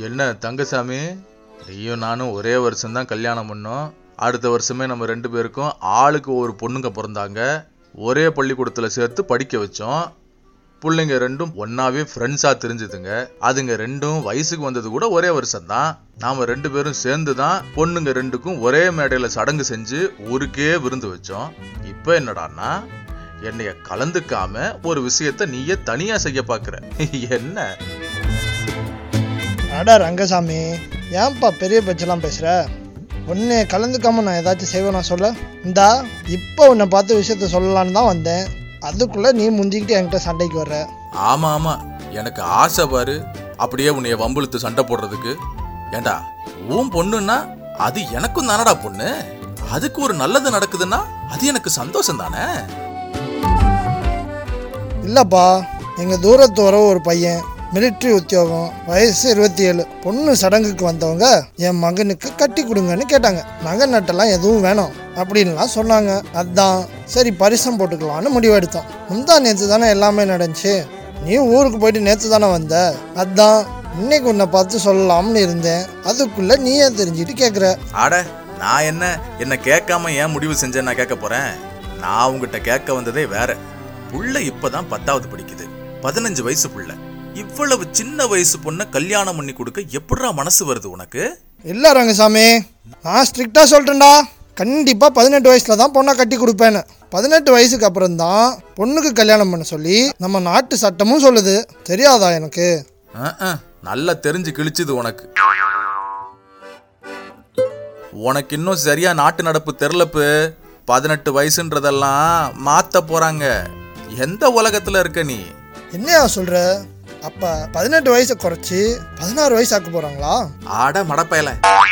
என்ன தங்கசாமி நீயும் நானும் ஒரே வருஷம்தான் கல்யாணம் பண்ணோம் அடுத்த வருஷமே நம்ம ரெண்டு பேருக்கும் ஆளுக்கு ஒரு பொண்ணுங்க பிறந்தாங்க ஒரே பள்ளிக்கூடத்தில் சேர்த்து படிக்க வச்சோம் பிள்ளைங்க ரெண்டும் ஒன்னாவே ஃப்ரெண்ட்ஸாக தெரிஞ்சுதுங்க அதுங்க ரெண்டும் வயசுக்கு வந்தது கூட ஒரே வருஷம்தான் நாம ரெண்டு பேரும் சேர்ந்து தான் பொண்ணுங்க ரெண்டுக்கும் ஒரே மேடையில் சடங்கு செஞ்சு ஊருக்கே விருந்து வச்சோம் இப்போ என்னடான்னா என்னைய கலந்துக்காம ஒரு விஷயத்த நீயே தனியா செய்ய பாக்குற என்ன அடா ரங்கசாமி ஏன்பா பெரிய பேச்செல்லாம் பேசுகிற உன்னை கலந்துக்காம நான் ஏதாச்சும் செய்வேனா சொல்ல இந்தா இப்போ உன்னை பார்த்து விஷயத்த சொல்லலான்னு தான் வந்தேன் அதுக்குள்ளே நீ முந்திக்கிட்டு என்கிட்ட சண்டைக்கு வர்ற ஆமா ஆமா எனக்கு ஆசை பாரு அப்படியே உன்னைய வம்பிழுத்து சண்டை போடுறதுக்கு ஏண்டா உன் பொண்ணுன்னா அது எனக்கும் தானடா பொண்ணு அதுக்கு ஒரு நல்லது நடக்குதுன்னா அது எனக்கு சந்தோஷம் தானே இல்லைப்பா எங்கள் தூரத்து வர ஒரு பையன் மிலிட்ரி உத்தியோகம் வயசு இருபத்தி ஏழு பொண்ணு சடங்குக்கு வந்தவங்க என் மகனுக்கு கட்டி கொடுங்கன்னு கேட்டாங்க நகை நட்டெல்லாம் எதுவும் வேணும் அப்படின்லாம் சொன்னாங்க அதான் சரி பரிசம் போட்டுக்கலான்னு முடிவெடுத்தோம் முந்தா நேற்று தானே எல்லாமே நடந்துச்சு நீ ஊருக்கு போயிட்டு நேற்று தானே வந்த அதான் இன்னைக்கு உன்னை பார்த்து சொல்லலாம்னு இருந்தேன் அதுக்குள்ள நீயே தெரிஞ்சுட்டு கேட்குற அட நான் என்ன என்ன கேட்காம ஏன் முடிவு செஞ்சேன் நான் கேட்க போறேன் நான் உங்ககிட்ட கேட்க வந்ததே வேற புள்ள இப்பதான் பத்தாவது படிக்குது பதினஞ்சு வயசு புள்ள இவ்வளவு சின்ன வயசு பொண்ண கல்யாணம் பண்ணி கொடுக்க எப்படிடா மனசு வருது உனக்கு இல்லை ரங்கசாமி நான் ஸ்ட்ரிக்டாக சொல்கிறேன்டா கண்டிப்பாக பதினெட்டு வயசில் தான் பொண்ணை கட்டி கொடுப்பேன்னு பதினெட்டு வயசுக்கு அப்புறம் தான் பொண்ணுக்கு கல்யாணம் பண்ண சொல்லி நம்ம நாட்டு சட்டமும் சொல்லுது தெரியாதா எனக்கு அஹ், அஹ், நல்லா தெரிஞ்சு கிழிச்சுது உனக்கு உனக்கு இன்னும் சரியா நாட்டு நடப்பு தெரிலப்பு பதினெட்டு வயசுன்றதெல்லாம் மாத்த போறாங்க எந்த உலகத்துல இருக்க நீ என்னையா சொல்கிற அப்போ பதினெட்டு வயசை குறைச்சி பதினாறு வயசு ஆக்க போகிறாங்களா ஆட மடப்பயல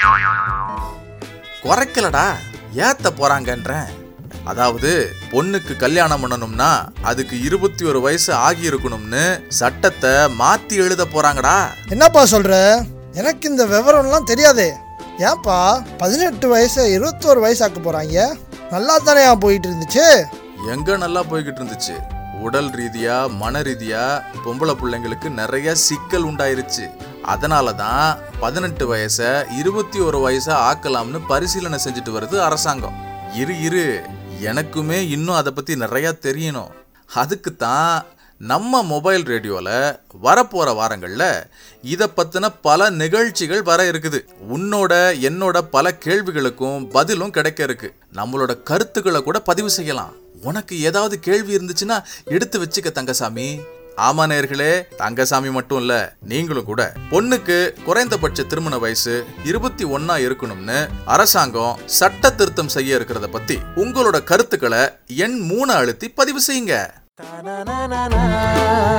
குறைக்கலடா ஏத்த போறாங்கன்றேன் அதாவது பொண்ணுக்கு கல்யாணம் பண்ணணும்னா அதுக்கு இருபத்தி ஒரு வயசு ஆகி இருக்கணும்னு சட்டத்தை மாத்தி எழுத போறாங்கடா என்னப்பா சொல்கிற எனக்கு இந்த விவரம்லாம் தெரியாதே ஏன்ப்பா பதினெட்டு வயசை இருபத்தோரு வயசு ஆக்க போகிறாங்க நல்லா தானே போயிட்டு இருந்துச்சு எங்க நல்லா போய்கிட்டு இருந்துச்சு உடல் ரீதியா மன ரீதியா பொம்பளை பிள்ளைங்களுக்கு நிறைய சிக்கல் உண்டாயிருச்சு அதனால தான் பதினெட்டு வயசை இருபத்தி ஒரு வயசா ஆக்கலாம்னு பரிசீலனை செஞ்சுட்டு வருது அரசாங்கம் இரு இரு எனக்குமே இன்னும் அதை பத்தி நிறைய தெரியணும் அதுக்கு தான் நம்ம மொபைல் ரேடியோல வரப்போற வாரங்கள்ல இத பத்தின பல நிகழ்ச்சிகள் வர இருக்குது உன்னோட என்னோட பல கேள்விகளுக்கும் பதிலும் கிடைக்க இருக்கு நம்மளோட கருத்துக்களை கூட பதிவு செய்யலாம் உனக்கு ஏதாவது கேள்வி இருந்துச்சுன்னா எடுத்து வச்சுக்க தங்கசாமி ஆமா நேர்களே தங்கசாமி மட்டும் இல்ல நீங்களும் கூட பொண்ணுக்கு குறைந்தபட்ச திருமண வயசு இருபத்தி ஒன்னா இருக்கணும்னு அரசாங்கம் சட்ட திருத்தம் செய்ய இருக்கிறத பத்தி உங்களோட கருத்துக்களை எண் மூணு அழுத்தி பதிவு செய்யுங்க